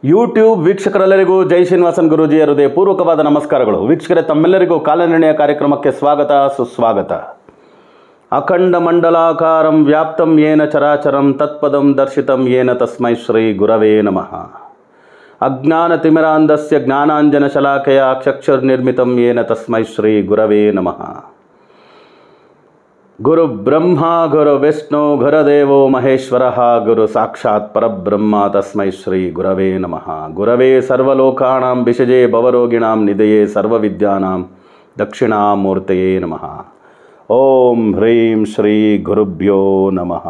YouTube ವೀಕ್ಷಕರೆಲ್ಲರಿಗೂ ಜೈ ಶ್ರೀನಿವಾಸನ್ ಗುರೂಜಿ ಹೃದಯ ಪೂರ್ವಕವಾದ ನಮಸ್ಕಾರಗಳು ವೀಕ್ಷಕರೇ ತಮ್ಮೆಲ್ಲರಿಗೂ ಕಾಲನಿರ್ಣಯ ಕಾರ್ಯಕ್ರಮಕ್ಕೆ ಸ್ವಾಗತ ಸುಸ್ವಾಗತ ಅಖಂಡ ಮಂಡಲಾಕಾರಂ ವ್ಯಾಪ್ತಂ ಯೇನ ಚರಾಚರಂ ತತ್ಪದಂ ದರ್ಶಿತಂ ಯೇನ ತಸ್ಮೈ ಶ್ರೀ ಗುರವೇ ನಮಃ ಅಜ್ಞಾನತಿಮಿರಾಂಧಸ್ಯ ಜ್ಞಾನಾಂಜನ ಶಲಾಖೆಯ ಚಕ್ಷುರ್ನಿರ್ಮಿತಂ ಯೇನ ತಸ್ಮೈ ಶ್ರೀ ಗುರವೇ ನಮಃ ಗುರು ಬ್ರಹ್ಮ ಗುರು ವಿಷ್ಣು ಗುರದೇವೋ ಮಹೇಶ್ವರ ಗುರು ಸಾಕ್ಷಾತ್ ಪರಬ್ರಹ್ಮ ತಸ್ಮೈ ಶ್ರೀ ಗುರವೇ ನಮಃ ಗುರವೇ ಸರ್ವಲೋಕಾಣಾಂ ವಿಷಜೇ ಭವರೋಗಿಣಾಂ ನಿಧಯೇ ಸರ್ವವಿದ್ಯಾನಾಂ ದಕ್ಷಿಣಾಮೂರ್ತಯೇ ನಮಃ ಓಂ ಹ್ರೀಂ ಶ್ರೀ ಗುರುಭ್ಯೋ ನಮಃ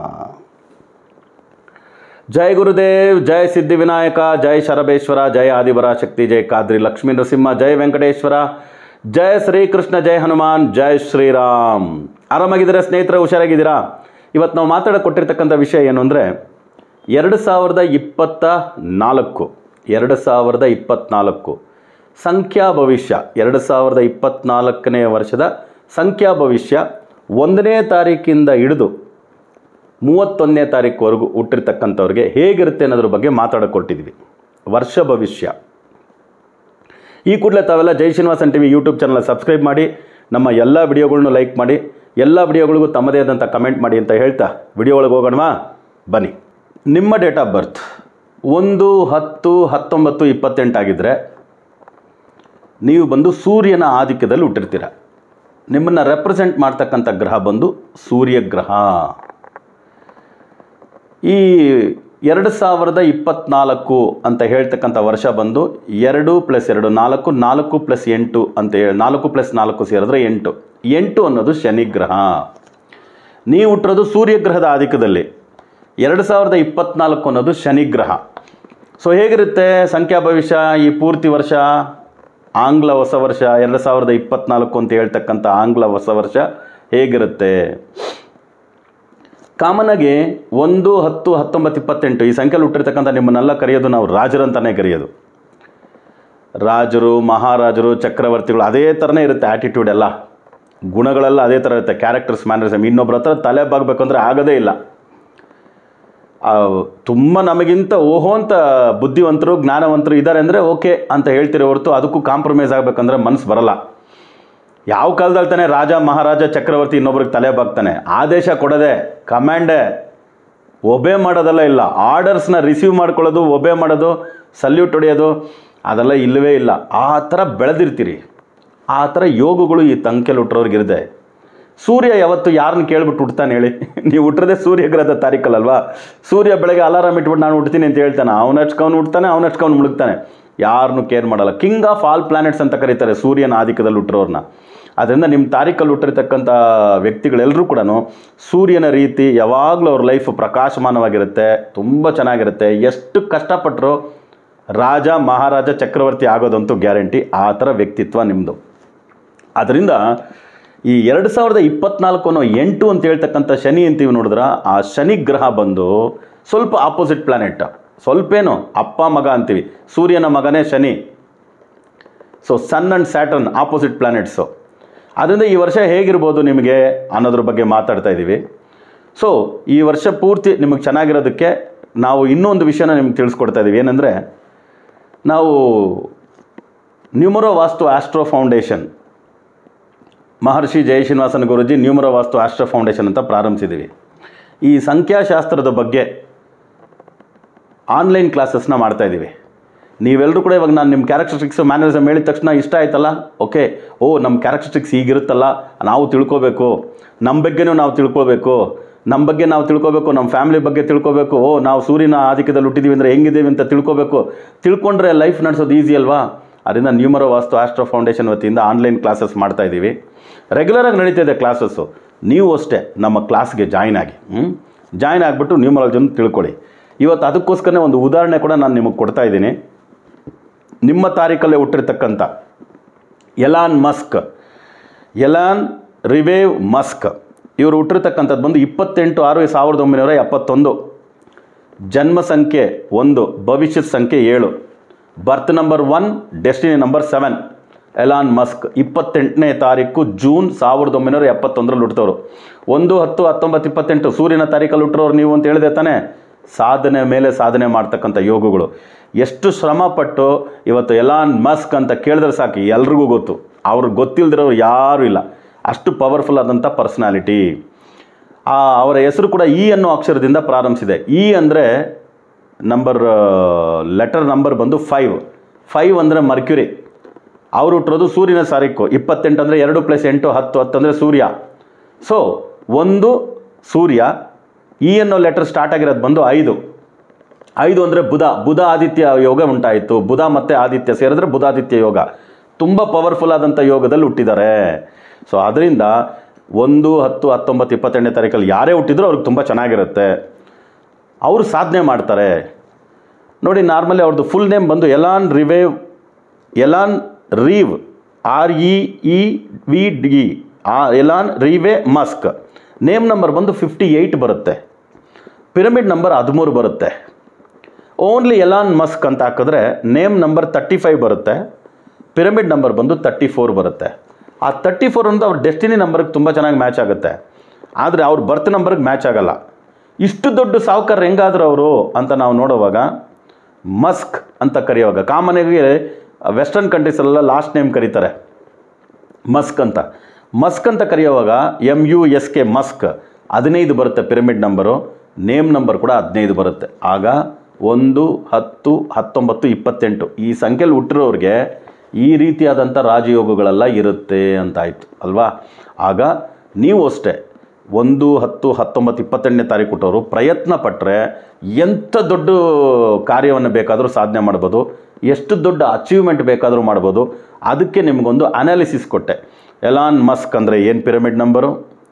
ಜೈ ಗುರುದೇವ್ ಜೈ ಸಿದ್ಧಿವಿನಾಯಕ ಜೈ ಶರಬೇಶ್ವರ ಜೈ ಆದಿಪರಾಶಕ್ತಿ ಜೈ ಕಾದ್ರಿ ಲಕ್ಷ್ಮೀ ನರಸಿಂಹ ಜೈ ವೆಂಕಟೇಶ್ವರ ಜೈ ಶ್ರೀಕೃಷ್ಣ ಜೈ ಹನುಮಾನ್ ಜೈ ಶ್ರೀರಾಮ್ ಆರಾಮಾಗಿದ್ದೀರಾ ಸ್ನೇಹಿತರೆ ಹುಷಾರಾಗಿದ್ದೀರಾ ಇವತ್ತು ನಾವು ಮಾತಾಡಕ್ಕೆ ಕೊಟ್ಟಿರ್ತಕ್ಕಂಥ ವಿಷಯ ಏನು ಅಂದರೆ ಎರಡು ಸಾವಿರದ ಇಪ್ಪತ್ತ ನಾಲ್ಕು ಎರಡು ಸಾವಿರದ ಇಪ್ಪತ್ತ್ನಾಲ್ಕು ಸಂಖ್ಯಾ ಭವಿಷ್ಯ ಎರಡು ಸಾವಿರದ ಇಪ್ಪತ್ತ್ನಾಲ್ಕನೇ ವರ್ಷದ ಸಂಖ್ಯಾ ಭವಿಷ್ಯ ಒಂದನೇ ತಾರೀಕಿಂದ ಹಿಡಿದು ಮೂವತ್ತೊಂದನೇ ತಾರೀಕುವರೆಗೂ ಹುಟ್ಟಿರ್ತಕ್ಕಂಥವ್ರಿಗೆ ಹೇಗಿರುತ್ತೆ ಅನ್ನೋದ್ರ ಬಗ್ಗೆ ಮಾತಾಡಕ್ಕೆ ಕೊಟ್ಟಿದ್ವಿ ವರ್ಷ ಭವಿಷ್ಯ ಈ ಕೂಡಲೇ ತಾವೆಲ್ಲ ಜೈ Srinivasan T V YouTube channel subscribe ಮಾಡಿ ನಮ್ಮ ಎಲ್ಲ ವಿಡಿಯೋಗಳ್ನು ಲೈಕ್ ಮಾಡಿ ಎಲ್ಲ ವಿಡಿಯೋಗಳಿಗೂ ತಮ್ಮದೇ ಆದಂಥ ಕಮೆಂಟ್ ಮಾಡಿ ಅಂತ ಹೇಳ್ತಾ ವಿಡಿಯೋ ಒಳಗೆ ಹೋಗೋಣವಾ ಬನ್ನಿ ನಿಮ್ಮ ಡೇಟ್ ಆಫ್ ಬರ್ತ್ ಒಂದು ಹತ್ತು ಹತ್ತೊಂಬತ್ತು ಇಪ್ಪತ್ತೆಂಟಾಗಿದ್ದರೆ ನೀವು ಬಂದು ಸೂರ್ಯನ ಆಧಿಕ್ಯದಲ್ಲಿ ಹುಟ್ಟಿರ್ತೀರ ನಿಮ್ಮನ್ನು ರೆಪ್ರೆಸೆಂಟ್ ಮಾಡ್ತಕ್ಕಂಥ ಗ್ರಹ ಬಂದು ಸೂರ್ಯ ಗ್ರಹ ಈ ಎರಡು ಸಾವಿರದ ಇಪ್ಪತ್ನಾಲ್ಕು ಅಂತ ಹೇಳ್ತಕ್ಕಂಥ ವರ್ಷ ಬಂದು ಎರಡು ಪ್ಲಸ್ ಎರಡು ನಾಲ್ಕು ನಾಲ್ಕು ಪ್ಲಸ್ ಎಂಟು ಅಂತ ಹೇಳಿ ನಾಲ್ಕು ಪ್ಲಸ್ ನಾಲ್ಕು ಸೇರಿದ್ರೆ ಎಂಟು ಎಂಟು ಅನ್ನೋದು ಶನಿಗ್ರಹ ನೀವು ಹುಟ್ಟಿರೋದು ಸೂರ್ಯಗ್ರಹದ ಆಧಿಕ್ಯದಲ್ಲಿ ಎರಡು ಸಾವಿರದ ಇಪ್ಪತ್ನಾಲ್ಕು ಅನ್ನೋದು ಶನಿಗ್ರಹ ಸೊ ಹೇಗಿರುತ್ತೆ ಸಂಖ್ಯಾ ಭವಿಷ್ಯ ಈ ಪೂರ್ತಿ ವರ್ಷ ಆಂಗ್ಲ ಹೊಸ ವರ್ಷ ಎರಡು ಸಾವಿರದ ಇಪ್ಪತ್ನಾಲ್ಕು ಅಂತ ಹೇಳ್ತಕ್ಕಂಥ ಆಂಗ್ಲ ಹೊಸ ವರ್ಷ ಹೇಗಿರುತ್ತೆ ಕಾಮನಾಗಿ ಒಂದು ಹತ್ತು ಹತ್ತೊಂಬತ್ತು ಇಪ್ಪತ್ತೆಂಟು ಈ ಸಂಖ್ಯೆಯಲ್ಲಿ ಹುಟ್ಟಿರ್ತಕ್ಕಂಥ ನಿಮ್ಮನ್ನೆಲ್ಲ ಕರೆಯೋದು ನಾವು ರಾಜರಂತಾನೆ ಕರೆಯೋದು ರಾಜರು ಮಹಾರಾಜರು ಚಕ್ರವರ್ತಿಗಳು ಅದೇ ಥರನೇ ಇರುತ್ತೆ ಆ್ಯಟಿಟ್ಯೂಡ್ ಎಲ್ಲ ಗುಣಗಳೆಲ್ಲ ಅದೇ ಥರ ಇರುತ್ತೆ ಕ್ಯಾರೆಕ್ಟರ್ಸ್ ಮ್ಯಾನರಿಸಮ್ ಇನ್ನೊಬ್ಬರ ಹತ್ರ ತಲೆ ಬಾಗಬೇಕು ಅಂದರೆ ಆಗೋದೇ ಇಲ್ಲ ತುಂಬ ನಮಗಿಂತ ಓಹೋ ಅಂತ ಬುದ್ಧಿವಂತರು ಜ್ಞಾನವಂತರು ಇದ್ದಾರೆ ಅಂದರೆ ಓಕೆ ಅಂತ ಹೇಳ್ತಿರೋ ಹೊರತು ಅದಕ್ಕೂ ಕಾಂಪ್ರಮೈಸ್ ಆಗಬೇಕಂದ್ರೆ ಮನಸ್ಸು ಬರಲ್ಲ ಯಾವ ಕಾಲದಲ್ಲಿ ತಾನೇ ರಾಜ ಮಹಾರಾಜ ಚಕ್ರವರ್ತಿ ಇನ್ನೊಬ್ರಿಗೆ ತಲೆ ಬಾಗ್ತಾನೆ ಆದೇಶ ಕೊಡೋದೆ ಕಮ್ಯಾಂಡೇ ಒಬೆ ಮಾಡೋದೆಲ್ಲ ಇಲ್ಲ ಆರ್ಡರ್ಸ್ನ ರಿಸೀವ್ ಮಾಡ್ಕೊಳ್ಳೋದು ಒಬೆ ಮಾಡೋದು ಸಲ್ಯೂಟ್ ಹೊಡೆಯೋದು ಅದೆಲ್ಲ ಇಲ್ಲವೇ ಇಲ್ಲ ಆ ಥರ ಬೆಳೆದಿರ್ತೀರಿ ಆ ಥರ ಯೋಗಗಳು ಈ ತಂಕೆಲ್ ಹುಟ್ಟಿರೋರ್ಗಿರುತ್ತೆ ಸೂರ್ಯ ಯಾವತ್ತು ಯಾರನ್ನ ಕೇಳ್ಬಿಟ್ಟು ಹುಟ್ತಾನೆ ಹೇಳಿ ನೀವು ಹುಟ್ಟಿರೋದೇ ಸೂರ್ಯಗ್ರಹದ ತಾರೀಕಲ್ಲಲ್ವಾ ಸೂರ್ಯ ಬೆಳಗ್ಗೆ ಅಲಾರಾಮ್ ಇಟ್ಬಿಟ್ಟು ನಾನು ಹುಡ್ತೀನಿ ಅಂತ ಹೇಳ್ತಾನೆ ಅವನ ಹಚ್ಕವ್ನು ಹುಡ್ತಾನೆ ಅವನ ಹಚ್ಕವ್ನು ಮುಳುಗ್ತಾನೆ ಯಾರನ್ನೂ ಕೇರ್ ಮಾಡಲ್ಲ ಕಿಂಗ್ ಆಫ್ ಆಲ್ ಪ್ಲಾನೆಟ್ಸ್ ಅಂತ ಕರೀತಾರೆ ಸೂರ್ಯನ ಆಧಿಕ್ಯದಲ್ಲಿ ಹುಟ್ಟಿರೋರ್ನ ಅದರಿಂದ ನಿಮ್ಮ ತಾರೀಕಲ್ಲಿ ಹುಟ್ಟಿರ್ತಕ್ಕಂಥ ವ್ಯಕ್ತಿಗಳೆಲ್ಲರೂ ಕೂಡ ಸೂರ್ಯನ ರೀತಿ ಯಾವಾಗಲೂ ಅವ್ರ ಲೈಫ್ ಪ್ರಕಾಶಮಾನವಾಗಿರುತ್ತೆ ತುಂಬ ಚೆನ್ನಾಗಿರುತ್ತೆ ಎಷ್ಟು ಕಷ್ಟಪಟ್ಟರು ರಾಜ ಮಹಾರಾಜ ಚಕ್ರವರ್ತಿ ಆಗೋದಂತೂ ಗ್ಯಾರಂಟಿ ಆ ಥರ ವ್ಯಕ್ತಿತ್ವ ನಿಮ್ಮದು ಅದರಿಂದ ಈ ಎರಡು ಸಾವಿರದ ಇಪ್ಪತ್ನಾಲ್ಕು ಅನ್ನೋ ಎಂಟು ಅಂತ ಹೇಳ್ತಕ್ಕಂಥ ಶನಿ ಅಂತೀವಿ ನೋಡಿದ್ರೆ ಆ ಶನಿ ಗ್ರಹ ಬಂದು ಸ್ವಲ್ಪ ಆಪೋಸಿಟ್ ಪ್ಲಾನೆಟ್ ಸ್ವಲ್ಪೇನು ಅಪ್ಪ ಮಗ ಅಂತೀವಿ ಸೂರ್ಯನ ಮಗನೇ Shani so sun and Saturn opposite planets ಅದರಿಂದ ಈ ವರ್ಷ ಹೇಗಿರ್ಬೋದು ನಿಮಗೆ ಅನ್ನೋದ್ರ ಬಗ್ಗೆ ಮಾತಾಡ್ತಾ ಇದ್ದೀವಿ ಸೊ ಈ ವರ್ಷ ಪೂರ್ತಿ ನಿಮಗೆ ಚೆನ್ನಾಗಿರೋದಕ್ಕೆ ನಾವು ಇನ್ನೊಂದು ವಿಷಯನ ನಿಮ್ಗೆ ತಿಳಿಸ್ಕೊಡ್ತಾ ಇದ್ದೀವಿ ಏನಂದರೆ ನಾವು numero Vastu astro foundation Maharshi Jaya ಶ್ರೀನಿವಾಸನ Guruji numero Vastu astro foundation ಅಂತ ಪ್ರಾರಂಭಿಸಿದ್ದೀವಿ ಈ ಸಂಖ್ಯಾಶಾಸ್ತ್ರದ ಬಗ್ಗೆ ಆನ್ಲೈನ್ ಕ್ಲಾಸಸ್ನ ಮಾಡ್ತಾ ಇದ್ದೀವಿ ನೀವೆಲ್ಲರೂ ಕೂಡ ಇವಾಗ ನಾನು ನಿಮ್ಮ ಕ್ಯಾರೆಕ್ಟರಿಸ್ಟಿಕ್ಸ್ ಮ್ಯಾನರಿಸಮ್ ಹೇಳಿದ ತಕ್ಷಣ ಇಷ್ಟ ಆಯ್ತಲ್ಲ ಓಕೆ ಓ ನಮ್ಮ ಕ್ಯಾರೆಕ್ಟರಿಸ್ಟಿಕ್ಸ್ ಹೀಗಿರುತ್ತಲ್ಲ ನಾವು ತಿಳ್ಕೋಬೇಕು ನಮ್ಮ ಬಗ್ಗೆನೂ ನಾವು ತಿಳ್ಕೋಬೇಕು ನಮ್ಮ ಬಗ್ಗೆ ನಾವು ತಿಳ್ಕೋಬೇಕು ನಮ್ಮ ಫ್ಯಾಮಿಲಿ ಬಗ್ಗೆ ತಿಳ್ಕೋಬೇಕು ಓ ನಾವು ಸೂರ್ಯನ ಆಧಿಕ್ಯದಲ್ಲಿ ಹುಟ್ಟಿದ್ದೀವಿ ಅಂದರೆ ಹೆಂಗಿದ್ದೀವಿ ಅಂತ ತಿಳ್ಕೋಬೇಕು ತಿಳ್ಕೊಂಡ್ರೆ ಲೈಫ್ ನಡೆಸೋದು ಈಸಿ ಅಲ್ವಾ ಅದರಿಂದ ನ್ಯೂಮರೋ ವಾಸ್ತು ಆಸ್ಟ್ರೋ ಫೌಂಡೇಶನ್ ವತಿಯಿಂದ ಆನ್ಲೈನ್ ಕ್ಲಾಸಸ್ ಮಾಡ್ತಾ ಇದ್ದೀವಿ ರೆಗ್ಯುಲರಾಗಿ ನಡೀತಿದೆ ಕ್ಲಾಸಸ್ಸು ನೀವು ಅಷ್ಟೇ ನಮ್ಮ ಕ್ಲಾಸ್ಗೆ ಜಾಯ್ನ್ ಆಗಿ ಜಾಯ್ನ್ ಆಗಿಬಿಟ್ಟು ನ್ಯೂಮರಾಲಜಿನ ತಿಳ್ಕೊಳ್ಳಿ ಇವತ್ತು ಅದಕ್ಕೋಸ್ಕರನೇ ಒಂದು ಉದಾಹರಣೆ ಕೂಡ ನಾನು ನಿಮಗೆ ಕೊಡ್ತಾ ಇದ್ದೀನಿ ನಿಮ್ಮ ತಾರೀಕಲ್ಲೇ ಹುಟ್ಟಿರ್ತಕ್ಕಂಥ Elon Musk Elon Reeve Musk ಇವರು ಹುಟ್ಟಿರ್ತಕ್ಕಂಥದ್ದು ಬಂದು ಇಪ್ಪತ್ತೆಂಟು ಆರು ಸಾವಿರದ ಒಂಬೈನೂರ ಎಪ್ಪತ್ತೊಂದು ಜನ್ಮ ಸಂಖ್ಯೆ ಒಂದು ಭವಿಷ್ಯದ ಸಂಖ್ಯೆ ಏಳು birth number one destiny number seven Elon Musk ಇಪ್ಪತ್ತೆಂಟನೇ ತಾರೀಕು ಜೂನ್ ಸಾವಿರದ ಒಂಬೈನೂರ ಎಪ್ಪತ್ತೊಂದರಲ್ಲಿ ಹುಟ್ಟಿದವರು ಒಂದು ಹತ್ತು ಹತ್ತೊಂಬತ್ತು ಇಪ್ಪತ್ತೆಂಟು ಸೂರ್ಯನ ತಾರೀಕಲ್ಲಿ ಹುಟ್ಟಿರೋರು ನೀವು ಅಂತ ಹೇಳಿದೆ ತಾನೇ ಸಾಧನೆ ಮೇಲೆ ಸಾಧನೆ ಮಾಡ್ತಕ್ಕಂಥ ಯೋಗಗಳು ಎಷ್ಟು ಶ್ರಮಪಟ್ಟು ಇವತ್ತು ಎಲಾನ್ ಮಸ್ಕ್ ಅಂತ ಕೇಳಿದ್ರೆ ಸಾಕು ಎಲ್ರಿಗೂ ಗೊತ್ತು ಅವ್ರಿಗೆ ಗೊತ್ತಿಲ್ಲದಿರೋರು ಯಾರೂ ಇಲ್ಲ ಅಷ್ಟು ಪವರ್ಫುಲ್ ಆದಂಥ ಪರ್ಸ್ನಾಲಿಟಿ ಆ ಅವರ ಹೆಸರು ಕೂಡ ಇ ಅನ್ನೋ ಅಕ್ಷರದಿಂದ ಪ್ರಾರಂಭಿಸಿದೆ ಇ ಅಂದರೆ ನಂಬರ್ ಲೆಟರ್ ನಂಬರ್ ಬಂದು ಫೈವ್ ಫೈವ್ ಅಂದರೆ ಮರ್ಕ್ಯುರಿ ಅವರು ಹುಟ್ಟಿರೋದು ಸೂರ್ಯನ ಸಾರಿಕ್ಕು ಇಪ್ಪತ್ತೆಂಟು ಅಂದರೆ ಎರಡು ಪ್ಲಸ್ ಎಂಟು ಹತ್ತು ಹತ್ತು ಅಂದರೆ ಸೂರ್ಯ ಸೊ ಒಂದು ಸೂರ್ಯ ಇ ಅನ್ನೋ ಲೆಟರ್ ಸ್ಟಾರ್ಟ್ ಆಗಿರೋದು ಬಂದು ಐದು ಐದು ಅಂದರೆ ಬುಧ ಬುಧ ಆದಿತ್ಯ ಯೋಗ ಉಂಟಾಯಿತು ಬುಧ ಮತ್ತು ಆದಿತ್ಯ ಸೇರಿದ್ರೆ ಬುಧಾದಿತ್ಯ ಯೋಗ ತುಂಬ ಪವರ್ಫುಲ್ ಆದಂಥ ಯೋಗದಲ್ಲಿ ಹುಟ್ಟಿದ್ದಾರೆ ಸೊ ಅದರಿಂದ ಒಂದು ಹತ್ತು ಹತ್ತೊಂಬತ್ತು ಇಪ್ಪತ್ತೆರಡನೇ ತಾರೀಕಲ್ಲಿ ಯಾರೇ ಹುಟ್ಟಿದ್ರು ಅವ್ರಿಗೆ ತುಂಬ ಚೆನ್ನಾಗಿರುತ್ತೆ ಅವರು ಸಾಧನೆ ಮಾಡ್ತಾರೆ ನೋಡಿ ನಾರ್ಮಲಿ ಅವ್ರದ್ದು ಫುಲ್ ನೇಮ್ ಬಂದು Elon Reeve Elon Reeve R E E V D ಆ Elon Reeve Musk name number ಬಂದು ಫಿಫ್ಟಿ ಏಯ್ಟ್ ಬರುತ್ತೆ ಪಿರಮಿಡ್ ನಂಬರ್ ಹದಿಮೂರು ಬರುತ್ತೆ ಓನ್ಲಿ ಎಲಾನ್ ಮಸ್ಕ್ ಅಂತ ಹಾಕಿದ್ರೆ ನೇಮ್ ನಂಬರ್ ತರ್ಟಿ ಫೈವ್ ಬರುತ್ತೆ ಪಿರಮಿಡ್ ನಂಬರ್ ಬಂದು ತರ್ಟಿ ಫೋರ್ ಬರುತ್ತೆ ಆ ತರ್ಟಿ ಫೋರ್ ಅಂತ ಅವ್ರ ಡೆಸ್ಟಿನಿ ನಂಬರ್ಗೆ ತುಂಬ ಚೆನ್ನಾಗಿ ಮ್ಯಾಚ್ ಆಗುತ್ತೆ ಆದರೆ ಅವ್ರ ಬರ್ತ್ ನಂಬರ್ಗೆ ಮ್ಯಾಚ್ ಆಗಲ್ಲ ಇಷ್ಟು ದೊಡ್ಡ ಸಾವುಕಾರ ಹೆಂಗಾದ್ರು ಅವರು ಅಂತ ನಾವು ನೋಡುವಾಗ ಮಸ್ಕ್ ಅಂತ ಕರೆಯುವಾಗ ಕಾಮನಾಗಿ ವೆಸ್ಟರ್ನ್ ಕಂಟ್ರೀಸಲ್ಲೆಲ್ಲ ಲಾಸ್ಟ್ ನೇಮ್ ಕರೀತಾರೆ ಮಸ್ಕ್ ಅಂತ ಮಸ್ಕ್ ಅಂತ ಕರೆಯುವಾಗ M U S K Musk ಹದಿನೈದು ಬರುತ್ತೆ ಪಿರಮಿಡ್ ನಂಬರು ನೇಮ್ ನಂಬರ್ ಕೂಡ ಹದಿನೈದು ಬರುತ್ತೆ ಆಗ ಒಂದು ಹತ್ತು ಹತ್ತೊಂಬತ್ತು ಇಪ್ಪತ್ತೆಂಟು ಈ ಸಂಖ್ಯೆಯಲ್ಲಿ ಹುಟ್ಟಿರೋರಿಗೆ ಈ ರೀತಿಯಾದಂಥ ರಾಜಯೋಗಗಳೆಲ್ಲ ಇರುತ್ತೆ ಅಂತಾಯಿತು ಅಲ್ವಾ ಆಗ ನೀವು ಅಷ್ಟೇ ಒಂದು ಹತ್ತು ಹತ್ತೊಂಬತ್ತು ಇಪ್ಪತ್ತೆಂಟನೇ ತಾರೀಕು ಹುಟ್ಟೋರು ಪ್ರಯತ್ನ ಪಟ್ಟರೆ ಎಂಥ ದೊಡ್ಡ ಕಾರ್ಯವನ್ನು ಬೇಕಾದರೂ ಸಾಧನೆ ಮಾಡ್ಬೋದು ಎಷ್ಟು ದೊಡ್ಡ ಅಚೀವ್ಮೆಂಟ್ ಬೇಕಾದರೂ ಮಾಡ್ಬೋದು ಅದಕ್ಕೆ ನಿಮಗೊಂದು ಅನಾಲಿಸಿಸ್ ಕೊಟ್ಟೆ ಎಲಾನ್ ಮಸ್ಕ್ ಅಂದರೆ ಏನು ಪಿರಮಿಡ್ ನಂಬರು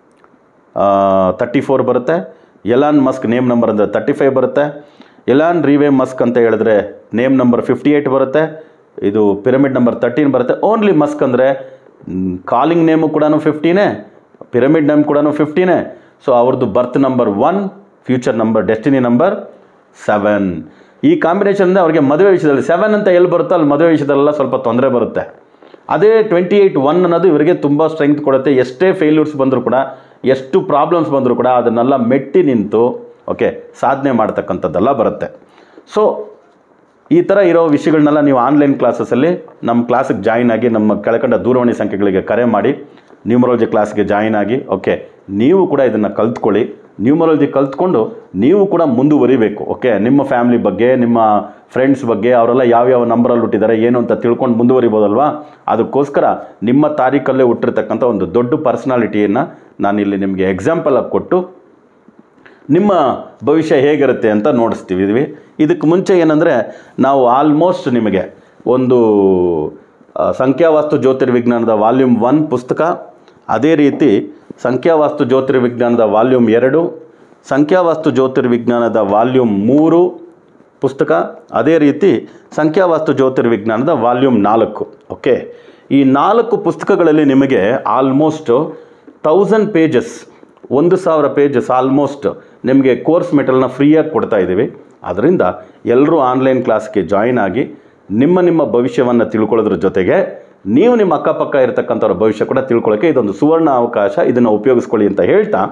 ತರ್ಟಿ ಫೋರ್ ಬರುತ್ತೆ ಎಲಾನ್ ಮಸ್ಕ್ ನೇಮ್ ನಂಬರ್ ಅಂದರೆ ತರ್ಟಿ ಫೈವ್ ಬರುತ್ತೆ ಎಲಾನ್ ರಿವೆ ಮಸ್ಕ್ ಅಂತ ಹೇಳಿದ್ರೆ ನೇಮ್ ನಂಬರ್ ಫಿಫ್ಟಿ ಏಯ್ಟ್ ಬರುತ್ತೆ ಇದು ಪಿರಮಿಡ್ ನಂಬರ್ ತರ್ಟೀನ್ ಬರುತ್ತೆ ಓನ್ಲಿ ಮಸ್ಕ್ ಅಂದರೆ ಕಾಲಿಂಗ್ ನೇಮು ಕೂಡ ಫಿಫ್ಟೀನೇ ಪಿರಮಿಡ್ ನೇಮ್ ಕೂಡ ಫಿಫ್ಟೀನೇ ಸೊ ಅವ್ರದ್ದು birth number one future number destiny number seven ಈ ಕಾಂಬಿನೇಷನಿಂದ ಅವ್ರಿಗೆ ಮದುವೆ ವಿಷಯದಲ್ಲಿ ಸೆವೆನ್ ಅಂತ ಎಲ್ಲಿ ಬರುತ್ತೋ ಅಲ್ಲಿ ಮದುವೆ ವಿಷಯದಲ್ಲೆಲ್ಲ ಸ್ವಲ್ಪ ತೊಂದರೆ ಬರುತ್ತೆ ಅದೇ ಟ್ವೆಂಟಿ ಏಯ್ಟ್ ಒನ್ ಅನ್ನೋದು ಇವರಿಗೆ ತುಂಬ ಸ್ಟ್ರೆಂತ್ ಕೊಡುತ್ತೆ ಎಷ್ಟೇ ಫೇಲ್ಯೂರ್ಸ್ ಬಂದರೂ ಕೂಡ ಎಷ್ಟು ಪ್ರಾಬ್ಲಮ್ಸ್ ಬಂದರೂ ಕೂಡ ಅದನ್ನೆಲ್ಲ ಮೆಟ್ಟಿ ನಿಂತು ಓಕೆ ಸಾಧನೆ ಮಾಡ್ತಕ್ಕಂಥದ್ದೆಲ್ಲ ಬರುತ್ತೆ ಸೊ ಈ ಥರ ಇರೋ ವಿಷಯಗಳನ್ನೆಲ್ಲ ನೀವು ಆನ್ಲೈನ್ ಕ್ಲಾಸಸ್ಸಲ್ಲಿ ನಮ್ಮ ಕ್ಲಾಸಿಗೆ ಜಾಯಿನ್ ಆಗಿ ನಮ್ಮ ಕೆಳಕಂಡ ದೂರವಾಣಿ ಸಂಖ್ಯೆಗಳಿಗೆ ಕರೆ ಮಾಡಿ ನ್ಯೂಮರಾಲಜಿ ಕ್ಲಾಸ್ಗೆ ಜಾಯಿನ್ ಆಗಿ ಓಕೆ ನೀವು ಕೂಡ ಇದನ್ನು ಕಲ್ತ್ಕೊಳ್ಳಿ ನ್ಯೂಮರಾಲಜಿ ಕಲ್ತ್ಕೊಂಡು ನೀವು ಕೂಡ ಮುಂದುವರಿಬೇಕು ಓಕೆ ನಿಮ್ಮ ಫ್ಯಾಮ್ಲಿ ಬಗ್ಗೆ ನಿಮ್ಮ ಫ್ರೆಂಡ್ಸ್ ಬಗ್ಗೆ ಅವರೆಲ್ಲ ಯಾವ್ಯಾವ ನಂಬರಲ್ಲಿ ಹುಟ್ಟಿದ್ದಾರೆ ಏನು ಅಂತ ತಿಳ್ಕೊಂಡು ಮುಂದುವರಿಬೋದಲ್ವಾ ಅದಕ್ಕೋಸ್ಕರ ನಿಮ್ಮ ತಾರೀಕಲ್ಲೇ ಹುಟ್ಟಿರ್ತಕ್ಕಂಥ ಒಂದು ದೊಡ್ಡ ಪರ್ಸ್ನಾಲಿಟಿಯನ್ನು ನಾನಿಲ್ಲಿ ನಿಮಗೆ ಎಕ್ಸಾಂಪಲ್ ಆಗಿ ಕೊಟ್ಟು ನಿಮ್ಮ ಭವಿಷ್ಯ ಹೇಗಿರುತ್ತೆ ಅಂತ ನೋಡಿಸ್ತೀವಿ ಇದ್ವಿ ಇದಕ್ಕೆ ಮುಂಚೆ ಏನಂದರೆ ನಾವು ಆಲ್ಮೋಸ್ಟ್ ನಿಮಗೆ ಒಂದು ಆ, ಸಂಖ್ಯಾವಾಸ್ತು ಜ್ಯೋತಿರ್ವಿಜ್ಞಾನದ ವಾಲ್ಯೂಮ್ ಒನ್ ಪುಸ್ತಕ ಅದೇ ರೀತಿ ಸಂಖ್ಯಾವಾಸ್ತು ಜ್ಯೋತಿರ್ವಿಜ್ಞಾನದ ವಾಲ್ಯೂಮ್ ಎರಡು ಸಂಖ್ಯಾವಾಸ್ತು ಜ್ಯೋತಿರ್ವಿಜ್ಞಾನದ ವಾಲ್ಯೂಮ್ ಮೂರು ಪುಸ್ತಕ ಅದೇ ರೀತಿ ಸಂಖ್ಯಾವಾಸ್ತು ಜ್ಯೋತಿರ್ವಿಜ್ಞಾನದ ವಾಲ್ಯೂಮ್ ನಾಲ್ಕು ಓಕೆ ಈ ನಾಲ್ಕು ಪುಸ್ತಕಗಳಲ್ಲಿ ನಿಮಗೆ ಆಲ್ಮೋಸ್ಟ್ ತೌಸಂಡ್ ಪೇಜಸ್ ಒಂದು ಸಾವಿರ ಪೇಜಸ್ ಆಲ್ಮೋಸ್ಟ್ ನಿಮಗೆ ಕೋರ್ಸ್ ಮೆಟಲ್ನ ಫ್ರೀಯಾಗಿ ಕೊಡ್ತಾ ಇದ್ದೀವಿ ಅದರಿಂದ ಎಲ್ಲರೂ ಆನ್ಲೈನ್ ಕ್ಲಾಸ್ಗೆ ಜಾಯಿನ್ ಆಗಿ ನಿಮ್ಮ ನಿಮ್ಮ ಭವಿಷ್ಯವನ್ನು ತಿಳ್ಕೊಳ್ಳೋದ್ರ ಜೊತೆಗೆ ನೀವು ನಿಮ್ಮ ಅಕ್ಕಪಕ್ಕ ಇರತಕ್ಕಂಥವ್ರ ಭವಿಷ್ಯ ಕೂಡ ತಿಳ್ಕೊಳ್ಳೋಕ್ಕೆ ಇದೊಂದು ಸುವರ್ಣ ಅವಕಾಶ ಇದನ್ನು ಉಪಯೋಗಿಸ್ಕೊಳ್ಳಿ ಅಂತ ಹೇಳ್ತಾ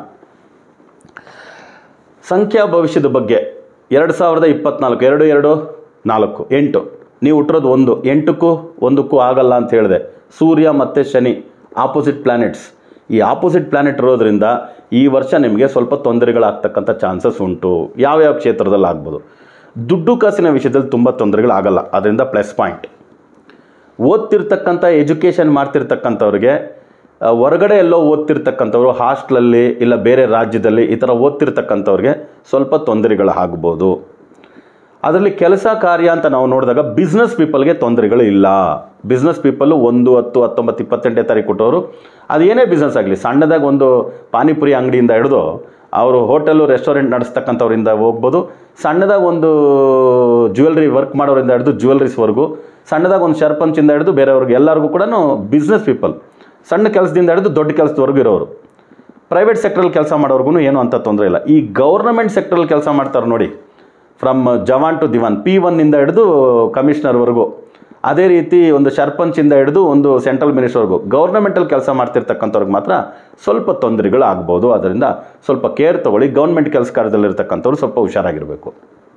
ಸಂಖ್ಯಾ ಭವಿಷ್ಯದ ಬಗ್ಗೆ ಎರಡು ಸಾವಿರದ ಇಪ್ಪತ್ನಾಲ್ಕು ಎರಡು ಎರಡು ನಾಲ್ಕು ಎಂಟು ನೀವು ಹುಟ್ಟಿರೋದು ಒಂದು ಎಂಟಕ್ಕೂ ಒಂದಕ್ಕೂ ಆಗಲ್ಲ ಅಂತ ಹೇಳಿದೆ ಸೂರ್ಯ ಮತ್ತು ಶನಿ ಆಪೋಸಿಟ್ ಪ್ಲ್ಯಾನೆಟ್ಸ್ ಈ ಆಪೋಸಿಟ್ ಪ್ಲ್ಯಾನೆಟ್ ಇರೋದ್ರಿಂದ ಈ ವರ್ಷ ನಿಮಗೆ ಸ್ವಲ್ಪ ತೊಂದರೆಗಳಾಗ್ತಕ್ಕಂಥ ಚಾನ್ಸಸ್ ಉಂಟು ಯಾವ್ಯಾವ ಕ್ಷೇತ್ರದಲ್ಲಿ ಆಗ್ಬೋದು ದುಡ್ಡು ಕಾಸಿನ ವಿಷಯದಲ್ಲಿ ತುಂಬ ತೊಂದರೆಗಳಾಗಲ್ಲ ಅದರಿಂದ ಪ್ಲಸ್ ಪಾಯಿಂಟ್ ಓದ್ತಿರ್ತಕ್ಕಂಥ ಎಜುಕೇಷನ್ ಮಾಡ್ತಿರ್ತಕ್ಕಂಥವ್ರಿಗೆ ಆ, ಹೊರಗಡೆ ಎಲ್ಲೋ ಓದ್ತಿರ್ತಕ್ಕಂಥವ್ರು ಹಾಸ್ಟ್ಲಲ್ಲಿ ಇಲ್ಲ ಬೇರೆ ರಾಜ್ಯದಲ್ಲಿ ಈ ಥರ ಓದ್ತಿರ್ತಕ್ಕಂಥವ್ರಿಗೆ ಸ್ವಲ್ಪ ತೊಂದರೆಗಳು ಆಗ್ಬೋದು ಅದರಲ್ಲಿ ಕೆಲಸ ಕಾರ್ಯ ಅಂತ ನಾವು ನೋಡಿದಾಗ ಬಿಸ್ನೆಸ್ ಪೀಪಲ್ಗೆ ತೊಂದರೆಗಳು ಇಲ್ಲ ಬಿಸ್ನೆಸ್ ಪೀಪಲ್ಲು ಒಂದು ಹತ್ತು ಹತ್ತೊಂಬತ್ತು ಇಪ್ಪತ್ತೆಂಟನೇ ತಾರೀಕು ಕೊಟ್ಟವರು ಅದು ಏನೇ ಬಿಸ್ನೆಸ್ ಆಗಲಿ ಸಣ್ಣದಾಗಿ ಒಂದು ಪಾನಿಪುರಿ ಅಂಗಡಿಯಿಂದ ಹಿಡಿದು ಅವರು ಹೋಟೆಲು ರೆಸ್ಟೋರೆಂಟ್ ನಡೆಸ್ತಕ್ಕಂಥವ್ರಿಂದ ಹೋಗ್ಬೋದು ಸಣ್ಣದಾಗಿ ಒಂದು ಜ್ಯುವೆಲ್ರಿ ವರ್ಕ್ ಮಾಡೋರಿಂದ ಹಿಡಿದು ಜ್ಯುವೆಲ್ರೀಸ್ವರೆಗೂ ಸಣ್ಣದಾಗಿ ಒಂದು ಶರ್ಪಂಚಿಂದ ಹಿಡಿದು ಬೇರೆಯವ್ರಿಗೆ ಎಲ್ಲರಿಗೂ ಕೂಡ ಬಿಸ್ನೆಸ್ ಪೀಪಲ್ ಸಣ್ಣ ಕೆಲಸದಿಂದ ಹಿಡಿದು ದೊಡ್ಡ ಕೆಲಸದವರೆಗೂ ಇರೋರು ಪ್ರೈವೇಟ್ ಸೆಕ್ಟ್ರಲ್ಲಿ ಕೆಲಸ ಮಾಡೋರ್ಗು ಏನೂ ಅಂಥ ತೊಂದರೆ ಇಲ್ಲ ಈ ಗೌರ್ನಮೆಂಟ್ ಸೆಕ್ಟ್ರಲ್ಲಿ ಕೆಲಸ ಮಾಡ್ತಾರೆ ನೋಡಿ from jawan to diwan P ಒನ್ನಿಂದ ಹಿಡಿದು ಕಮಿಷನರ್ವರೆಗೂ ಅದೇ ರೀತಿ ಒಂದು ಸರ್ಪಂಚಿಂದ ಹಿಡಿದು ಒಂದು ಸೆಂಟ್ರಲ್ ಮಿನಿಸ್ಟರ್ವರೆಗೂ ಗೌರ್ನಮೆಂಟಲ್ಲಿ ಕೆಲಸ ಮಾಡ್ತಿರ್ತಕ್ಕಂಥವ್ರಿಗೆ ಮಾತ್ರ ಸ್ವಲ್ಪ ತೊಂದರೆಗಳು ಆಗ್ಬೋದು ಅದರಿಂದ ಸ್ವಲ್ಪ ಕೇರ್ ತಗೊಳ್ಳಿ ಗೌರ್ಮೆಂಟ್ ಕೆಲಸ ಕಾರ್ಯದಲ್ಲಿರ್ತಕ್ಕಂಥವ್ರು ಸ್ವಲ್ಪ ಹುಷಾರಾಗಿರಬೇಕು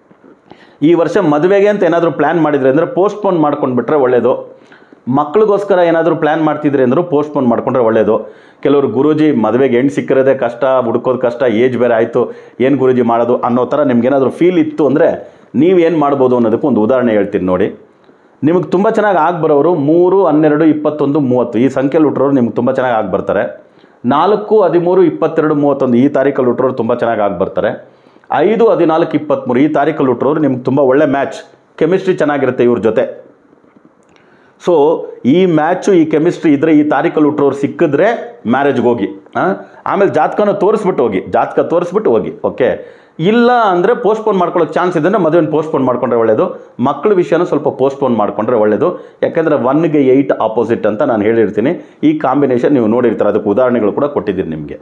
ಈ ವರ್ಷ ಮದುವೆಗೆ ಅಂತ ಏನಾದರೂ ಪ್ಲ್ಯಾನ್ ಮಾಡಿದ್ರೆ ಅಂದರೆ ಪೋಸ್ಟ್ಪೋನ್ ಮಾಡ್ಕೊಂಡ್ಬಿಟ್ರೆ ಒಳ್ಳೆಯದು ಮಕ್ಳಿಗೋಸ್ಕರ ಏನಾದರೂ ಪ್ಲ್ಯಾನ್ ಮಾಡ್ತಿದ್ರೆ ಅಂದರೂ ಪೋಸ್ಟ್ಪೋನ್ ಮಾಡ್ಕೊಂಡ್ರೆ ಒಳ್ಳೆಯದು ಕೆಲವರು ಗುರೂಜಿ ಮದುವೆಗೆ ಹೆಣ್ಣು ಸಿಕ್ಕಿರೋದೇ ಕಷ್ಟ ಹುಡ್ಕೋದು ಕಷ್ಟ ಏಜ್ ಬೇರೆ ಆಯಿತು ಏನು ಗುರೂಜಿ ಮಾಡೋದು ಅನ್ನೋ ಥರ ನಿಮ್ಗೇನಾದರೂ ಫೀಲ್ ಇತ್ತು ಅಂದರೆ ನೀವೇನು ಮಾಡ್ಬೋದು ಅನ್ನೋದಕ್ಕೆ ಒಂದು ಉದಾಹರಣೆ ಹೇಳ್ತೀನಿ ನೋಡಿ ನಿಮಗೆ ತುಂಬ ಚೆನ್ನಾಗಿ ಆಗಿ ಬರೋರು ಮೂರು ಹನ್ನೆರಡು ಇಪ್ಪತ್ತೊಂದು ಮೂವತ್ತು ಈ ಸಂಖ್ಯೆಯಲ್ಲಿ ಹುಟ್ಟರೋರು ನಿಮ್ಗೆ ತುಂಬ ಚೆನ್ನಾಗಿ ಆಗಿ ಬರ್ತಾರೆ ನಾಲ್ಕು ಹದಿಮೂರು ಇಪ್ಪತ್ತೆರಡು ಮೂವತ್ತೊಂದು ಈ ತಾರೀಕಲ್ಲಿ ಹುಟ್ಟರೋರು ತುಂಬ ಚೆನ್ನಾಗಿ ಆಗಿ ಬರ್ತಾರೆ ಐದು ಹದಿನಾಲ್ಕು ಇಪ್ಪತ್ತ್ಮೂರು ಈ ತಾರೀಕಲ್ಲಿ ಹುಟ್ಟರೋರು ನಿಮ್ಗೆ ತುಂಬ ಒಳ್ಳೆ ಮ್ಯಾಚ್ ಕೆಮಿಸ್ಟ್ರಿ ಚೆನ್ನಾಗಿರುತ್ತೆ ಇವ್ರ ಜೊತೆ ಸೊ ಈ ಮ್ಯಾಚು ಈ ಕೆಮಿಸ್ಟ್ರಿ ಇದ್ದರೆ ಈ ತಾರೀಕಲ್ಲಿ ಹುಟ್ಟರೋರು ಸಿಕ್ಕಿದ್ರೆ ಮ್ಯಾರೇಜ್ಗೆ ಹೋಗಿ ಆ? ಆಮೇಲೆ ಜಾತಕನ ತೋರಿಸ್ಬಿಟ್ಟು ಹೋಗಿ ಜಾತಕ ತೋರಿಸ್ಬಿಟ್ಟು ಹೋಗಿ ಓಕೆ ಇಲ್ಲ ಅಂದರೆ ಪೋಸ್ಟ್ಪೋನ್ ಮಾಡ್ಕೊಳ್ಳೋಕೆ ಚಾನ್ಸ್ ಇದೆ ಅಂದರೆ ಮದುವೆನ ಪೋಸ್ಟ್ಪೋನ್ ಮಾಡ್ಕೊಂಡ್ರೆ ಒಳ್ಳೆಯದು ಮಕ್ಕಳ ವಿಷಯನೂ ಸ್ವಲ್ಪ ಪೋಸ್ಟ್ಪೋನ್ ಮಾಡ್ಕೊಂಡ್ರೆ ಒಳ್ಳೆಯದು ಯಾಕೆಂದರೆ ಒನ್ಗೆ ಏಯ್ಟ್ ಆಪೋಸಿಟ್ ಅಂತ ನಾನು ಹೇಳಿರ್ತೀನಿ ಈ ಕಾಂಬಿನೇಷನ್ ನೀವು ನೋಡಿರ್ತಾರೆ ಅದಕ್ಕೆ ಉದಾಹರಣೆಗಳು ಕೂಡ ಕೊಟ್ಟಿದ್ದೀನಿ ನಿಮಗೆ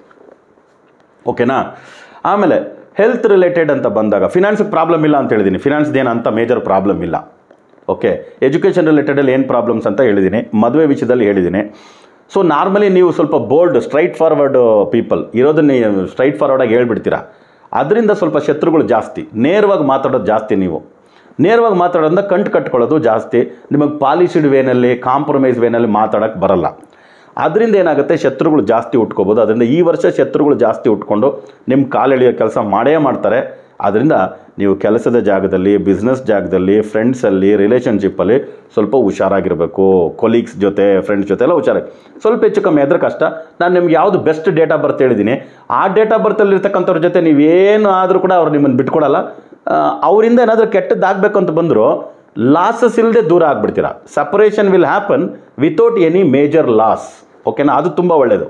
ಓಕೆನಾ ಆಮೇಲೆ ಹೆಲ್ತ್ ರಿಲೇಟೆಡ್ ಅಂತ ಬಂದಾಗ ಫಿನಾನ್ಸಿಗೆ ಪ್ರಾಬ್ಲಮ್ ಇಲ್ಲ ಅಂತ ಹೇಳಿದ್ದೀನಿ ಫಿನಾನ್ಸ್ದು ಏನು ಅಂತ ಮೇಜರ್ ಪ್ರಾಬ್ಲಮ್ ಇಲ್ಲ ಓಕೆ ಎಜುಕೇಷನ್ ರಿಲೇಟೆಡಲ್ಲಿ ಏನು ಪ್ರಾಬ್ಲಮ್ಸ್ ಅಂತ ಹೇಳಿದ್ದೀನಿ ಮದುವೆ ವಿಷಯದಲ್ಲಿ ಹೇಳಿದ್ದೀನಿ ಸೊ ನಾರ್ಮಲಿ ನೀವು ಸ್ವಲ್ಪ ಬೋಲ್ಡ್ ಸ್ಟ್ರೈಟ್ ಫಾರ್ವರ್ಡ್ ಪೀಪಲ್ ಇರೋದನ್ನ ಸ್ಟ್ರೈಟ್ ಫಾರ್ವರ್ಡಾಗಿ ಹೇಳ್ಬಿಡ್ತೀರಾ ಅದರಿಂದ ಸ್ವಲ್ಪ ಶತ್ರುಗಳು ಜಾಸ್ತಿ ನೇರವಾಗಿ ಮಾತಾಡೋದು ಜಾಸ್ತಿ ನೀವು ನೇರವಾಗಿ ಮಾತಾಡೋದ್ರಿಂದ ಕಂಟು ಕಟ್ಕೊಳ್ಳೋದು ಜಾಸ್ತಿ ನಿಮಗೆ ಪಾಲಿಸಿಡ್ ವೇನಲ್ಲಿ ಕಾಂಪ್ರಮೈಸ್ ವೇನಲ್ಲಿ ಮಾತಾಡೋಕ್ಕೆ ಬರಲ್ಲ ಅದರಿಂದ ಏನಾಗುತ್ತೆ ಶತ್ರುಗಳು ಜಾಸ್ತಿ ಉಟ್ಕೋಬೋದು ಅದರಿಂದ ಈ ವರ್ಷ ಶತ್ರುಗಳು ಜಾಸ್ತಿ ಉಟ್ಕೊಂಡು ನಿಮ್ಮ ಕಾಲೆಳೆಯೋ ಕೆಲಸ ಮಾಡೇ ಮಾಡ್ತಾರೆ ಅದರಿಂದ ನೀವು ಕೆಲಸದ ಜಾಗದಲ್ಲಿ ಬಿಸ್ನೆಸ್ ಜಾಗದಲ್ಲಿ ಫ್ರೆಂಡ್ಸಲ್ಲಿ ರಿಲೇಷನ್ಶಿಪ್ಪಲ್ಲಿ ಸ್ವಲ್ಪ ಹುಷಾರಾಗಿರಬೇಕು ಕೊಲೀಗ್ಸ್ ಜೊತೆ ಫ್ರೆಂಡ್ಸ್ ಜೊತೆ ಎಲ್ಲ ಹುಷಾರಾಗಿ ಸ್ವಲ್ಪ ಹೆಚ್ಚು ಕಮ್ಮಿ ಆದ್ರೆ ಕಷ್ಟ ನಾನು ನಿಮ್ಗೆ ಯಾವುದು ಬೆಸ್ಟ್ ಡೇಟ್ ಆಫ್ ಬರ್ತ್ ಹೇಳಿದ್ದೀನಿ ಆ ಡೇಟ್ ಆಫ್ ಬರ್ತಲ್ಲಿ ಇರ್ತಕ್ಕಂಥವ್ರ ಜೊತೆ ನೀವೇನು ಆದರೂ ಕೂಡ ಅವ್ರು ನಿಮ್ಮನ್ನು ಬಿಟ್ಕೊಡಲ್ಲ ಆ, ಅವರಿಂದ ಏನಾದರೂ ಕೆಟ್ಟದ್ದಾಗಬೇಕು ಅಂತ ಬಂದರೂ ಲಾಸಸ್ ಇಲ್ಲದೆ ದೂರ ಆಗ್ಬಿಡ್ತೀರಾ separation will happen without any major loss ಓಕೆನಾ ಅದು ತುಂಬ ಒಳ್ಳೆಯದು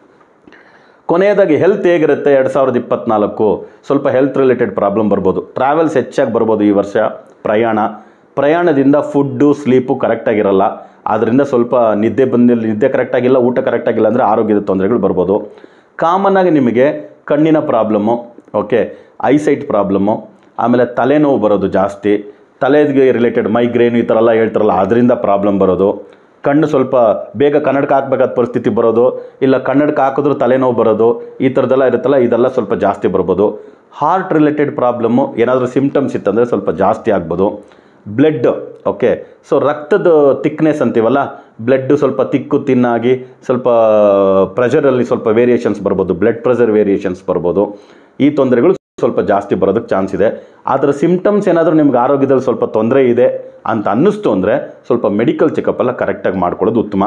ಕೊನೆಯದಾಗಿ ಹೆಲ್ತ್ ಹೇಗಿರುತ್ತೆ ಎರಡು ಸಾವಿರದ ಇಪ್ಪತ್ನಾಲ್ಕು ಸ್ವಲ್ಪ ಹೆಲ್ತ್ ರಿಲೇಟೆಡ್ ಪ್ರಾಬ್ಲಮ್ ಬರ್ಬೋದು ಟ್ರಾವೆಲ್ಸ್ ಹೆಚ್ಚಾಗಿ ಬರ್ಬೋದು ಈ ವರ್ಷ ಪ್ರಯಾಣ ಪ್ರಯಾಣದಿಂದ ಫುಡ್ಡು ಸ್ಲೀಪು ಕರೆಕ್ಟಾಗಿರಲ್ಲ ಆದ್ದರಿಂದ ಸ್ವಲ್ಪ ನಿದ್ದೆ ಬಂದಿಲ್ಲ ನಿದ್ದೆ ಕರೆಕ್ಟಾಗಿಲ್ಲ ಊಟ ಕರೆಕ್ಟಾಗಿಲ್ಲ ಅಂದರೆ ಆರೋಗ್ಯದ ತೊಂದರೆಗಳು ಬರ್ಬೋದು ಕಾಮನ್ನಾಗಿ ನಿಮಗೆ ಕಣ್ಣಿನ ಪ್ರಾಬ್ಲಮ್ಮು ಓಕೆ ಐಸೈಟ್ ಪ್ರಾಬ್ಲಮ್ಮು ಆಮೇಲೆ ತಲೆನೋವು ಬರೋದು ಜಾಸ್ತಿ ತಲೆಗೆ ರಿಲೇಟೆಡ್ ಮೈಗ್ರೇನ್ ಈ ಥರ ಎಲ್ಲ ಹೇಳ್ತಾರಲ್ಲ ಅದರಿಂದ ಪ್ರಾಬ್ಲಮ್ ಬರೋದು ಕಣ್ಣು ಸ್ವಲ್ಪ ಬೇಗ ಕನ್ನಡಕ ಹಾಕ್ಬೇಕಾದ ಪರಿಸ್ಥಿತಿ ಬರೋದು ಇಲ್ಲ ಕನ್ನಡಕ ಹಾಕಿದ್ರೂ ತಲೆನೋವು ಬರೋದು ಈ ಥರದ್ದೆಲ್ಲ ಇರುತ್ತಲ್ಲ ಇದೆಲ್ಲ ಸ್ವಲ್ಪ ಜಾಸ್ತಿ ಬರ್ಬೋದು ಹಾರ್ಟ್ ರಿಲೇಟೆಡ್ ಪ್ರಾಬ್ಲಮ್ಮು ಏನಾದರೂ ಸಿಮ್ಟಮ್ಸ್ ಇತ್ತಂದರೆ ಸ್ವಲ್ಪ ಜಾಸ್ತಿ ಆಗ್ಬೋದು ಬ್ಲಡ್ ಓಕೆ ಸೊ ರಕ್ತದ ತಿಕ್ನೆಸ್ ಅಂತೀವಲ್ಲ ಬ್ಲಡ್ ಸ್ವಲ್ಪ ತಿಕ್ಕು ತಿನ್ನಾಗಿ ಸ್ವಲ್ಪ ಪ್ರೆಷರಲ್ಲಿ ಸ್ವಲ್ಪ ವೇರಿಯೇಷನ್ಸ್ ಬರ್ಬೋದು ಬ್ಲಡ್ ಪ್ರೆಷರ್ ವೇರಿಯೇಷನ್ಸ್ ಬರ್ಬೋದು ಈ ತೊಂದರೆಗಳು ಸ್ವಲ್ಪ ಜಾಸ್ತಿ ಬರೋದಕ್ಕೆ ಚಾನ್ಸ್ ಇದೆ ಅದರ ಸಿಮ್ಟಮ್ಸ್ ಏನಾದರೂ ನಿಮ್ಗೆ ಆರೋಗ್ಯದಲ್ಲಿ ಸ್ವಲ್ಪ ತೊಂದರೆ ಇದೆ ಅಂತ ಅನ್ನಿಸ್ತು ಅಂದರೆ ಸ್ವಲ್ಪ ಮೆಡಿಕಲ್ ಚೆಕಪ್ ಎಲ್ಲ ಕರೆಕ್ಟಾಗಿ ಮಾಡ್ಕೊಳ್ಳೋದು ಉತ್ತಮ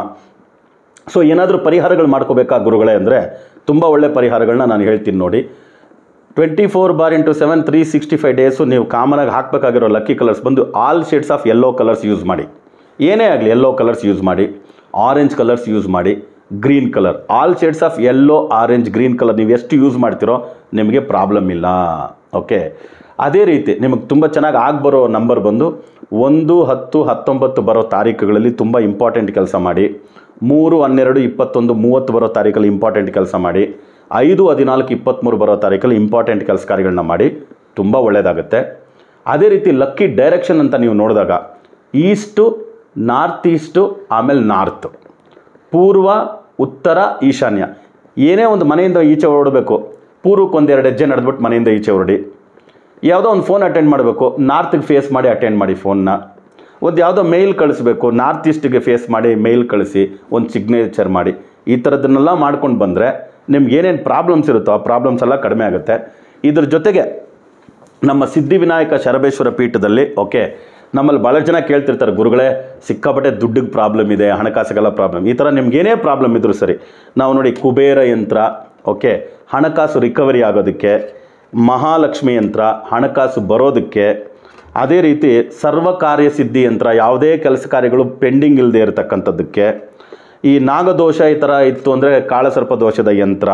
ಸೊ ಏನಾದರೂ ಪರಿಹಾರಗಳು ಮಾಡ್ಕೋಬೇಕಾ ಗುರುಗಳೇ ಅಂದರೆ ತುಂಬ ಒಳ್ಳೆ ಪರಿಹಾರಗಳನ್ನ ನಾನು ಹೇಳ್ತೀನಿ ನೋಡಿ twenty four by into seven three sixty five days ನೀವು ಕಾಮನಾಗಿ ಹಾಕಬೇಕಾಗಿರೋ ಲಕ್ಕಿ ಕಲರ್ಸ್ ಬಂದು all shades of yellow colours use ಮಾಡಿ ಏನೇ ಆಗಲಿ ಯೆಲ್ಲೋ ಕಲರ್ಸ್ ಯೂಸ್ ಮಾಡಿ ಆರೆಂಜ್ ಕಲರ್ಸ್ ಯೂಸ್ ಮಾಡಿ green colour all shades of yellow orange green colour ನೀವು ಎಷ್ಟು ಯೂಸ್ ಮಾಡ್ತೀರೋ ನಿಮಗೆ ಪ್ರಾಬ್ಲಮ್ ಇಲ್ಲ ಓಕೆ ಅದೇ ರೀತಿ ನಿಮಗೆ ತುಂಬ ಚೆನ್ನಾಗಿ ಆಗ್ಬರೋ ನಂಬರ್ ಬಂದು ಒಂದು ಹತ್ತು ಹತ್ತೊಂಬತ್ತು ಬರೋ ತಾರೀಕುಗಳಲ್ಲಿ ತುಂಬ ಇಂಪಾರ್ಟೆಂಟ್ ಕೆಲಸ ಮಾಡಿ ಮೂರು ಹನ್ನೆರಡು ಇಪ್ಪತ್ತೊಂದು ಮೂವತ್ತು ಬರೋ ತಾರೀಕಲ್ಲಿ ಇಂಪಾರ್ಟೆಂಟ್ ಕೆಲಸ ಮಾಡಿ ಐದು ಹದಿನಾಲ್ಕು ಇಪ್ಪತ್ತ್ಮೂರು ಬರೋ ತಾರೀಕಲ್ಲಿ ಇಂಪಾರ್ಟೆಂಟ್ ಕೆಲಸ ಕಾರ್ಯಗಳನ್ನ ಮಾಡಿ ತುಂಬ ಒಳ್ಳೆಯದಾಗುತ್ತೆ ಅದೇ ರೀತಿ ಲಕ್ಕಿ ಡೈರೆಕ್ಷನ್ ಅಂತ ನೀವು ನೋಡಿದಾಗ ಈಸ್ಟು ನಾರ್ತ್ ಈಸ್ಟು ಆಮೇಲೆ ನಾರ್ತ್ ಪೂರ್ವ ಉತ್ತರ ಈಶಾನ್ಯ ಏನೇ ಒಂದು ಮನೆಯಿಂದ ಈಚೆ ಹೊರಡಬೇಕು ಪೂರ್ವಕ್ಕೆ ಒಂದೆರಡು ಹೆಜ್ಜೆ ನಡೆದ್ಬಿಟ್ಟು ಮನೆಯಿಂದ ಈಚೆ ಹೊರಡಿ ಯಾವುದೋ ಒಂದು ಫೋನ್ ಅಟೆಂಡ್ ಮಾಡಬೇಕು ನಾರ್ತ್ಗೆ ಫೇಸ್ ಮಾಡಿ ಅಟೆಂಡ್ ಮಾಡಿ ಫೋನ್ನ ಒಂದು ಯಾವುದೋ ಮೇಲ್ ಕಳಿಸ್ಬೇಕು ನಾರ್ತ್ ಈಸ್ಟಿಗೆ ಫೇಸ್ ಮಾಡಿ ಮೇಲ್ ಕಳಿಸಿ ಒಂದು ಸಿಗ್ನೇಚರ್ ಮಾಡಿ ಈ ಥರದನ್ನೆಲ್ಲ ಮಾಡ್ಕೊಂಡು ಬಂದರೆ ನಿಮ್ಗೆ ಏನೇನು ಪ್ರಾಬ್ಲಮ್ಸ್ ಇರುತ್ತೋ ಆ ಪ್ರಾಬ್ಲಮ್ಸ್ ಎಲ್ಲ ಕಡಿಮೆ ಆಗುತ್ತೆ ಇದ್ರ ಜೊತೆಗೆ ನಮ್ಮ ಸಿದ್ಧಿವಿನಾಯಕ ಶರಬೇಶ್ವರ ಪೀಠದಲ್ಲಿ ಓಕೆ ನಮ್ಮಲ್ಲಿ ಭಾಳ ಜನ ಕೇಳ್ತಿರ್ತಾರೆ ಗುರುಗಳೇ ಸಿಕ್ಕಾಪಟ್ಟೆ ದುಡ್ಡಿಗೆ ಪ್ರಾಬ್ಲಮ್ ಇದೆ ಹಣಕಾಸಿಗೆಲ್ಲ ಪ್ರಾಬ್ಲಮ್ ಈ ಥರ ನಿಮ್ಗೆ ಏನೇ ಪ್ರಾಬ್ಲಮ್ ಇದ್ರೂ ಸರಿ ನಾವು ನೋಡಿ ಕುಬೇರ ಯಂತ್ರ ಓಕೆ ಹಣಕಾಸು ರಿಕವರಿ ಆಗೋದಕ್ಕೆ ಮಹಾಲಕ್ಷ್ಮಿ ಯಂತ್ರ ಹಣಕಾಸು ಬರೋದಕ್ಕೆ ಅದೇ ರೀತಿ ಸರ್ವ ಕಾರ್ಯ ಸಿದ್ಧಿ ಯಂತ್ರ ಯಾವುದೇ ಕೆಲಸ ಕಾರ್ಯಗಳು ಪೆಂಡಿಂಗ್ ಇಲ್ಲದೆ ಇರತಕ್ಕಂಥದ್ದಕ್ಕೆ ಈ ನಾಗದೋಷ ಈ ಥರ ಇತ್ತು ಅಂದರೆ ಕಾಳಸರ್ಪ ದೋಷದ ಯಂತ್ರ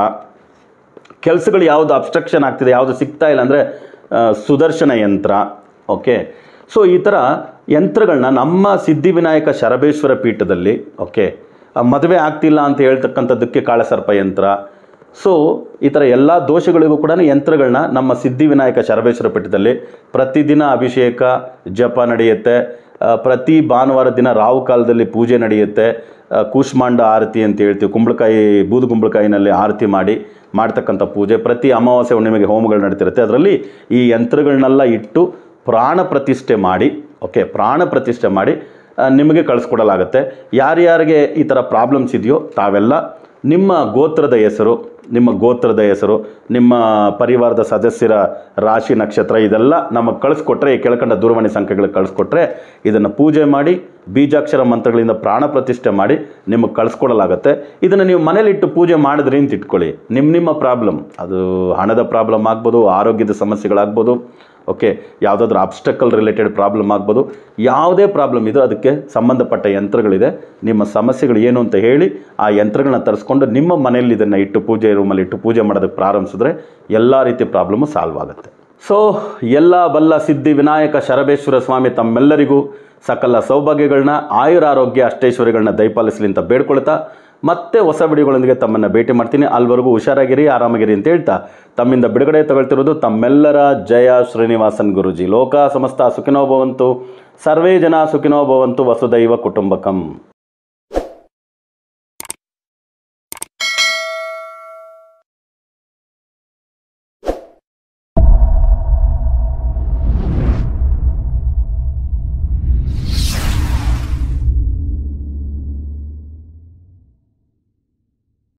ಕೆಲಸಗಳು ಯಾವುದು ಅಬ್ಸ್ಟ್ರಕ್ಷನ್ ಆಗ್ತಿದೆ ಯಾವುದು ಸಿಗ್ತಾ ಇಲ್ಲ ಅಂದರೆ ಸುದರ್ಶನ ಯಂತ್ರ ಓಕೆ ಸೊ ಈ ಥರ ಯಂತ್ರಗಳನ್ನ ನಮ್ಮ ಸಿದ್ಧಿವಿನಾಯಕ ಶರಬೇಶ್ವರ ಪೀಠದಲ್ಲಿ ಓಕೆ ಆ ಮದುವೆ ಆಗ್ತಿಲ್ಲ ಅಂತ ಹೇಳ್ತಕ್ಕಂಥದ್ದಕ್ಕೆ ಕಾಳಸರ್ಪ ಯಂತ್ರ ಸೊ ಈ ಥರ ಎಲ್ಲ ದೋಷಗಳಿಗೂ ಕೂಡ ಯಂತ್ರಗಳನ್ನ ನಮ್ಮ ಸಿದ್ಧಿವಿನಾಯಕ ಶರಬೇಶ್ವರ ಪೀಠದಲ್ಲಿ ಪ್ರತಿದಿನ ಅಭಿಷೇಕ ಜಪ ನಡೆಯುತ್ತೆ ಆ, ಪ್ರತಿ ಭಾನುವಾರ ದಿನ ರಾವು ಕಾಲದಲ್ಲಿ ಪೂಜೆ ನಡೆಯುತ್ತೆ ಆ, ಕೂಷ್ಮಾಂಡ ಆರತಿ ಅಂತ ಹೇಳ್ತೀವಿ ಕುಂಬಳಕಾಯಿ ಬೂದು ಕುಂಬಳಕಾಯಿನಲ್ಲಿ ಆರತಿ ಮಾಡಿ ಮಾಡ್ತಕ್ಕಂಥ ಪೂಜೆ ಪ್ರತಿ ಅಮಾವಾಸ್ಯೆ ಹುಣ್ಣಿಮೆಗೆ ಹೋಮಗಳು ನಡೀತಿರುತ್ತೆ ಅದರಲ್ಲಿ ಈ ಯಂತ್ರಗಳನ್ನೆಲ್ಲ ಇಟ್ಟು ಪ್ರಾಣ ಪ್ರತಿಷ್ಠೆ ಮಾಡಿ ಓಕೆ ಪ್ರಾಣ ಪ್ರತಿಷ್ಠೆ ಮಾಡಿ ಆ, ನಿಮಗೆ ಕಳಿಸ್ಕೊಡಲಾಗುತ್ತೆ ಯಾರ್ಯಾರಿಗೆ ಈ ಥರ ಪ್ರಾಬ್ಲಮ್ಸ್ ಇದೆಯೋ ತಾವೆಲ್ಲ ನಿಮ್ಮ ಗೋತ್ರದ ಹೆಸರು ನಿಮ್ಮ ಗೋತ್ರದ ಹೆಸರು ನಿಮ್ಮ ಪರಿವಾರದ ಸದಸ್ಯರ ರಾಶಿ ನಕ್ಷತ್ರ ಇದೆಲ್ಲ ನಮಗೆ ಕಳಿಸ್ಕೊಟ್ರೆ ಈ ಕೆಳಕಂಡ ದೂರವಾಣಿ ಸಂಖ್ಯೆಗಳಿಗೆ ಕಳಿಸ್ಕೊಟ್ರೆ ಇದನ್ನು ಪೂಜೆ ಮಾಡಿ ಬೀಜಾಕ್ಷರ ಮಂತ್ರಗಳಿಂದ ಪ್ರಾಣ ಪ್ರತಿಷ್ಠೆ ಮಾಡಿ ನಿಮಗೆ ಕಳಿಸ್ಕೊಡಲಾಗುತ್ತೆ ಇದನ್ನು ನೀವು ಮನೇಲಿಟ್ಟು ಪೂಜೆ ಮಾಡಿದ್ರಿ ಅಂತ ಇಟ್ಕೊಳ್ಳಿ ನಿಮ್ಮ ನಿಮ್ಮ ಪ್ರಾಬ್ಲಮ್ ಅದು ಹಣದ ಪ್ರಾಬ್ಲಮ್ ಆಗ್ಬೋದು ಆರೋಗ್ಯದ ಸಮಸ್ಯೆಗಳಾಗ್ಬೋದು ಓಕೆ ಯಾವುದಾದ್ರೂ ಅಬ್ಸ್ಟಕಲ್ ರಿಲೇಟೆಡ್ ಪ್ರಾಬ್ಲಮ್ ಆಗ್ಬೋದು ಯಾವುದೇ ಪ್ರಾಬ್ಲಮ್ ಇದು ಅದಕ್ಕೆ ಸಂಬಂಧಪಟ್ಟ ಯಂತ್ರಗಳಿದೆ ನಿಮ್ಮ ಸಮಸ್ಯೆಗಳು ಏನು ಅಂತ ಹೇಳಿ ಆ ಯಂತ್ರಗಳನ್ನ ತರಿಸ್ಕೊಂಡು ನಿಮ್ಮ ಮನೆಯಲ್ಲಿ ಇದನ್ನು ಇಟ್ಟು ಪೂಜೆ ರೂಮಲ್ಲಿ ಇಟ್ಟು ಪೂಜೆ ಮಾಡೋದಕ್ಕೆ ಪ್ರಾರಂಭಿಸಿದ್ರೆ ಎಲ್ಲ ರೀತಿ ಪ್ರಾಬ್ಲಮ್ಮು ಸಾಲ್ವ್ ಆಗುತ್ತೆ ಸೊ ಎಲ್ಲ ಬಲ್ಲ ಸಿದ್ಧಿ ವಿನಾಯಕ ಶರಬೇಶ್ವರ ಸ್ವಾಮಿ ತಮ್ಮೆಲ್ಲರಿಗೂ ಸಕಲ ಸೌಭಾಗ್ಯಗಳನ್ನ ಆಯುರಾರೋಗ್ಯ ಅಷ್ಟೈಶ್ವರ್ಯಗಳನ್ನ ದಯಪಾಲಿಸಲಿ ಅಂತ ಬೇಡ್ಕೊಳ್ತಾ ಮತ್ತೆ ಹೊಸ ವಿಡಿಯೋಗಳೊಂದಿಗೆ ತಮ್ಮನ್ನು ಭೇಟಿ ಮಾಡ್ತೀನಿ ಅಲ್ಲಿವರೆಗೂ ಹುಷಾರಾಗಿರಿ ಆರಾಮಾಗಿರಿ ಅಂತ ಹೇಳ್ತಾ ತಮ್ಮಿಂದ ಬಿಡುಗಡೆ ತಗೊಳ್ತಿರೋದು ತಮ್ಮೆಲ್ಲರ ಜಯ ಶ್ರೀನಿವಾಸನ್ ಗುರುಜಿ ಲೋಕ ಸಮಸ್ತ ಸುಖಿನೋ ಭವಂತು ಸರ್ವೇ ಜನ ಸುಖಿನೋ ಭವಂತು ವಸುದೈವ ಕುಟುಂಬಕಂ